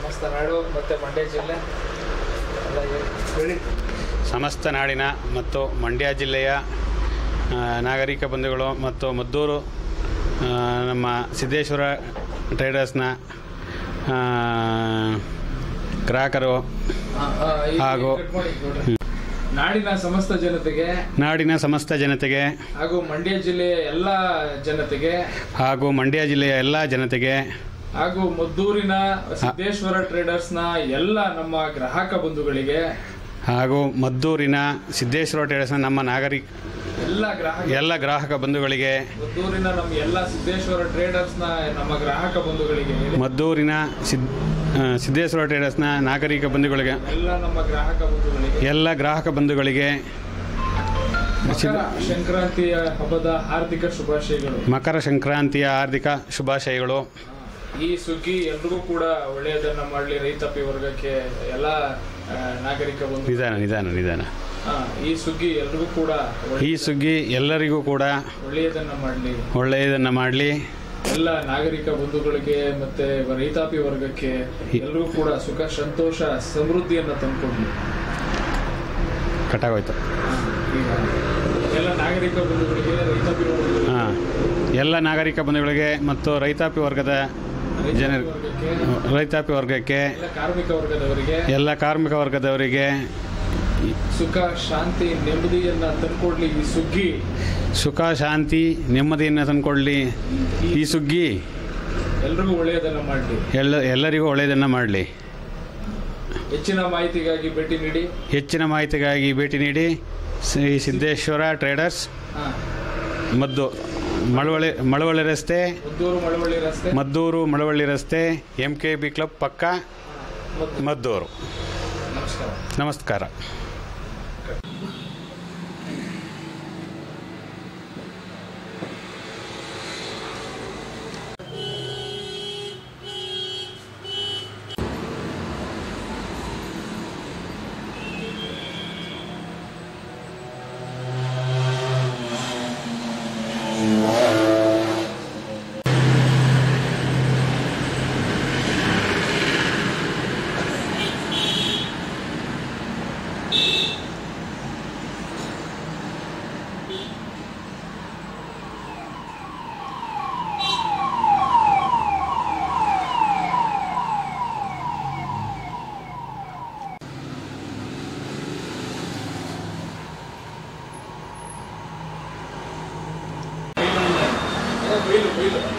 ಸಮಸ್ತ ನಾಡು ಮತ್ತು ಮಂಡ್ಯ ಜಿಲ್ಲೆ ಎಲ್ಲ ಹೇಳಿ- ಹೇಳಿ ಸಮಸ್ತ ನಾಡಿನ ಮತ್ತು ಮಂಡ್ಯ ಜಿಲ್ಲೆಯ ಆ, ನಾಗರಿಕ ಬಂಧುಗಳು ಮತ್ತು ಮದ್ದೂರು ಆ, ನಮ್ಮ ಸಿದ್ದೇಶ್ವರ ಟ್ರೇಡರ್ಸ್ನ ಆ, ಗ್ರಾಹಕರು ಆ, ಆ, ಈ- ಹಾಗೂ- ಕಟ್ ಮಾಡಿ ನೋಡ್ರಿ. ನಾಡಿನ ಸಮಸ್ತ ಜನತೆಗೆ ನಾಡಿನ ಸಮಸ್ತ ಜನತೆಗೆ ಹಾಗೂ ಮಂಡ್ಯ ಜಿಲ್ಲೆಯ ಎಲ್ಲ ಜನತೆಗೆ ಹಾಗೂ ಮಂಡ್ಯ ಜಿಲ್ಲೆಯ ಎಲ್ಲ ಜನತೆಗೆ ಹಾಗೂ ಮದ್ದೂರಿನ ಸಿದ್ದೇಶ್ವರ ಟ್ರೇಡರ್ಸ್ನ ಎಲ್ಲ ನಮ್ಮ ಗ್ರಾಹಕ ಬಂಧುಗಳಿಗೆ ಹಾಗೂ ಮದ್ದೂರಿನ ಸಿದ್ದೇಶ್ವರ ಟ್ರೇಡರ್ಸ್ನ ನಮ್ಮ ನಾಗರಿಕ ಎಲ್ಲ ಗ್ರಾಹಕ ಎಲ್ಲ ಗ್ರಾಹಕ ಬಂಧುಗಳಿಗೆ ಮದ್ದೂರಿನ ನಮ್ಮ ಎಲ್ಲ ಸಿದ್ದೇಶ್ವರ ಟ್ರೇಡರ್ಸ್ನ ನಮ್ಮ ಗ್ರಾಹಕ ಬಂಧುಗಳಿಗೆ ಮದ್ದೂರಿನ ಸಿದ್ ಆ, ಸಿದ್ದೇಶ್ವರ ಟ್ರೇಡರ್ಸ್ನ ನಾಗರಿಕ ಬಂಧುಗಳಿಗೆ ಎಲ್ಲ ನಮ್ಮ ಗ್ರಾಹಕ ಬಂಧುಗಳಿಗೆ ಎಲ್ಲ ಗ್ರಾಹಕ ಬಂಧುಗಳಿಗೆ ಮಕರ ಸಂಕ್ರಾಂತಿಯ ಹಬ್ಬದ ಹಾರ್ದಿಕ ಶುಭಾಶಯಗಳು ಮಕರ ಸಂಕ್ರಾಂತಿಯ ಹಾರ್ದಿಕ ಶುಭಾಶಯಗಳು ಈ ಸುಗ್ಗಿ ಎಲ್ರಿಗೂ ಕೂಡ ಒಳ್ಳೆಯದನ್ನ ಮಾಡಲಿ ರೈತಾಪಿ ವರ್ಗಕ್ಕೆ ಎಲ್ಲ ಆ, ನಾಗರಿಕ ಬಂಧು ನಿಧಾನ ನಿಧಾನ ನಿಧಾನ ಆ, ಈ ಸುಗ್ಗಿ ಎಲ್ರಿಗೂ ಕೂಡ ಒಳ್ಳೆ- ಈ ಸುಗ್ಗಿ ಎಲ್ಲರಿಗೂ ಕೂಡ ಒಳ್ಳೆಯದನ್ನ ಮಾಡಲಿ ಒಳ್ಳೆಯದನ್ನು ಮಾಡಲಿ ಎಲ್ಲ ನಾಗರಿಕ ಬಂಧುಗಳಿಗೆ ಮತ್ತೆ ರೈತಾಪಿ ವರ್ಗಕ್ಕೆ ಎಲ್ಲರೂ ಕೂಡ ಸುಖ ಸಂತೋಷ ಸಮೃದ್ಧಿಯನ್ನ ತಂದ್ಕೊಡ್ಲಿ ಕಟ್ಟಾಗೋಯ್ತು ಈಗ ಎಲ್ಲ ನಾಗರಿಕ ಬಂಧುಗಳಿಗೆ ರೈತಾಪಿ ವರ್ಗಗಳಿಗೆ ಹಾಂ ಎಲ್ಲ ನಾಗರಿಕ ಬಂಧುಗಳಿಗೆ ಮತ್ತು ರೈತಾಪಿ ವರ್ಗದ ರೈತಾಪಿ ಜನರು ವರ್ಗಕ್ಕೆ ರೈತಾಪಿ ವರ್ಗಕ್ಕೆ ಎಲ್ಲ ಕಾರ್ಮಿಕ ವರ್ಗದವರಿಗೆ ಎಲ್ಲ ಕಾರ್ಮಿಕ ವರ್ಗದವರಿಗೆ ಸುಖ ಶಾಂತಿ ನೆಮ್ಮದಿಯನ್ನ ತಂದ್ಕೊಡ್ಲಿ ಈ ಸುಗ್ಗಿ ಸುಖ ಶಾಂತಿ ನೆಮ್ಮದಿಯನ್ನು ತಂದುಕೊಳ್ಳಿ ಈ ಸುಗ್ಗಿ ಎಲ್ರಿಗೂ ಒಳ್ಳೆಯದನ್ನ ಮಾಡಲಿ ಎಲ್ಲ ಎಲ್ಲರಿಗೂ ಒಳ್ಳೆಯದನ್ನು ಮಾಡಲಿ ಹೆಚ್ಚಿನ ಮಾಹಿತಿಗಾಗಿ ಭೇಟಿ ನೀಡಿ ಹೆಚ್ಚಿನ ಮಾಹಿತಿಗಾಗಿ ಭೇಟಿ ನೀಡಿ ಶ್ರೀ ಸಿದ್ದೇಶ್ವರ ಟ್ರೇಡರ್ಸ್ ಹಾ ಮದ್ದು ಮಳವಳ್ಳಿ ಮಳವಳ್ಳಿ ರಸ್ತೆ ಮದ್ದೂರು ಮಳವಳ್ಳಿ ರಸ್ತೆ ಮದ್ದೂರು ಮಳವಳ್ಳಿ ರಸ್ತೆ ಎಂ ಕೆ ಬಿ ಕ್ಲಬ್ ಪಕ್ಕ ಮತ್ತು ಮದ್ದೂರು ನಮಸ್ಕಾರ ನಮಸ್ಕಾರ ಬೈಲು ಬೈಲು